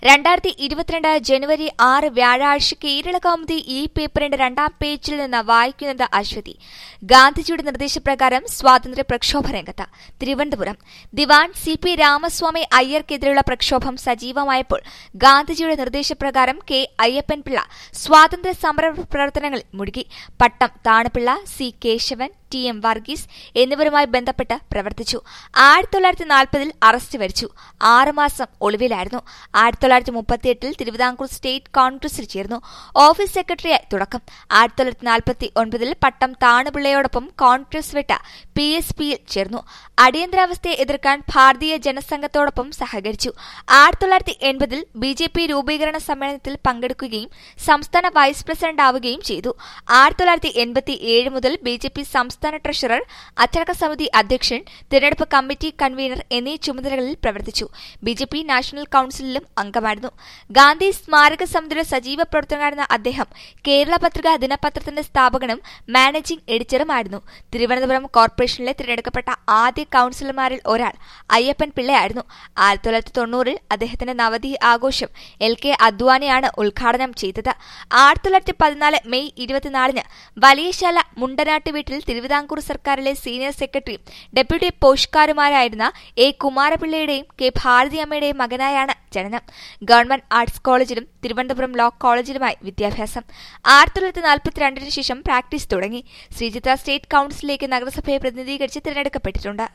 രണ്ടായിരത്തി ഇരുപത്തിരണ്ട് ജനുവരി ആറ് വ്യാഴാഴ്ച കേരള കൗമുദി ഈ പേപ്പറിന്റെ രണ്ടാം പേജിൽ നിന്ന് വായിക്കുന്നത് അശ്വതി ഗാന്ധിജിയുടെ നിർദ്ദേശപ്രകാരം സ്വാതന്ത്ര്യ പ്രക്ഷോഭ രംഗത്ത് തിരുവനന്തപുരം ദിവാൻ സി പി രാമസ്വാമി അയ്യർക്കെതിരെയുള്ള പ്രക്ഷോഭം സജീവമായപ്പോൾ ഗാന്ധിജിയുടെ നിർദ്ദേശപ്രകാരം കെ അയ്യപ്പൻപിള്ള സ്വാതന്ത്ര്യ സമര പ്രവർത്തനങ്ങളിൽ മുഴുകി Pattom Thanu Pillai C Kesavan T M Varghese എന്നിവരുമായി ബന്ധപ്പെട്ട് പ്രവർത്തിച്ചു ആയിരത്തി തൊള്ളായിരത്തി നാൽപ്പതിൽ അറസ്റ്റ് വരിച്ചു ആറുമാസം ഒളിവിലായിരുന്നു ആയിരത്തി തൊള്ളായിരത്തി മുപ്പത്തിയെട്ടിൽ തിരുവിതാംകൂർ സ്റ്റേറ്റ് കോൺഗ്രസിൽ ചേർന്നു ഓഫീസ് സെക്രട്ടറിയായി തുടക്കം ആയിരത്തി തൊള്ളായിരത്തി നാൽപ്പത്തി ഒൻപതിൽ പട്ടം താണുപിള്ളയോടൊപ്പം കോൺഗ്രസ് വിട്ട് പി എസ് പിയിൽ ചേർന്നു അടിയന്തരാവസ്ഥയെ എതിർക്കാൻ ഭാരതീയ ജനസംഘത്തോടൊപ്പം സഹകരിച്ചു ആയിരത്തി തൊള്ളായിരത്തി എൺപതിൽ ബി ജെ പി രൂപീകരണ സമ്മേളനത്തിൽ പങ്കെടുക്കുകയും സംസ്ഥാന വൈസ് പ്രസിഡന്റ് ആവുകയും ചെയ്തു ആയിരത്തി തൊള്ളായിരത്തി എൺപത്തി ഏഴ് മുതൽ ബി ജെ പി സംസ്ഥാന ട്രഷറർ അച്ചടക്ക സമിതി അധ്യക്ഷൻ തിരഞ്ഞെടുപ്പ് കമ്മിറ്റി കൺവീനർ എന്നീ ചുമതലകളിൽ പ്രവർത്തിച്ചു ബി ജെ പി നാഷണൽ കൌൺസിലിലും അംഗമായിരുന്നു ഗാന്ധി സ്മാരക സമിതിയുടെ സജീവ പ്രവർത്തകനായിരുന്ന അദ്ദേഹം കേരള പത്രിക ദിനപത്രത്തിന്റെ സ്ഥാപകനും മാനേജിംഗ് എഡിറ്ററുമായിരുന്നു തിരുവനന്തപുരം കോർപ്പറേഷനിലെ തിരഞ്ഞെടുക്കപ്പെട്ട ആദ്യ കൌൺസിലർമാരിൽ ഒരാൾ അയ്യപ്പൻ പിള്ളയായിരുന്നു ആയിരത്തി തൊള്ളായിരത്തി തൊണ്ണൂറിൽ അദ്ദേഹത്തിന്റെ നവതി ആഘോഷം എൽ കെ അദ്വാനിയാണ് ഉദ്ഘാടനം ചെയ്തത് ആയിരത്തി തൊള്ളായിരത്തി പതിനാല് മെയ് ഇരുപത്തിനാലിന് വലിയശാല മുണ്ടനാട്ട് വീട്ടിൽ തിരുവിതാംകൂർ സർക്കാരിലെ സീനിയർ സെക്രട്ടറിയും ഡെപ്യൂട്ടി പോഷക്കാരുമാരായിരുന്ന എ കുമാരപിള്ളയുടെയും കെ ഭാരതിയമ്മയുടെയും മകനായാണ് ജനനം ഗവൺമെന്റ് ആർട്സ് കോളേജിലും തിരുവനന്തപുരം ലോ കോളേജിലുമായി വിദ്യാഭ്യാസം ആയിരത്തി തൊള്ളായിരത്തി നാൽപ്പത്തിരണ്ടിന് ശേഷം പ്രാക്ടീസ് തുടങ്ങി ശ്രീചിത്ര സ്റ്റേറ്റ് കൌൺസിലിലേക്ക് നഗരസഭയെ പ്രതിനിധീകരിച്ച് തിരഞ്ഞെടുക്കപ്പെട്ടിട്ടുണ്ട്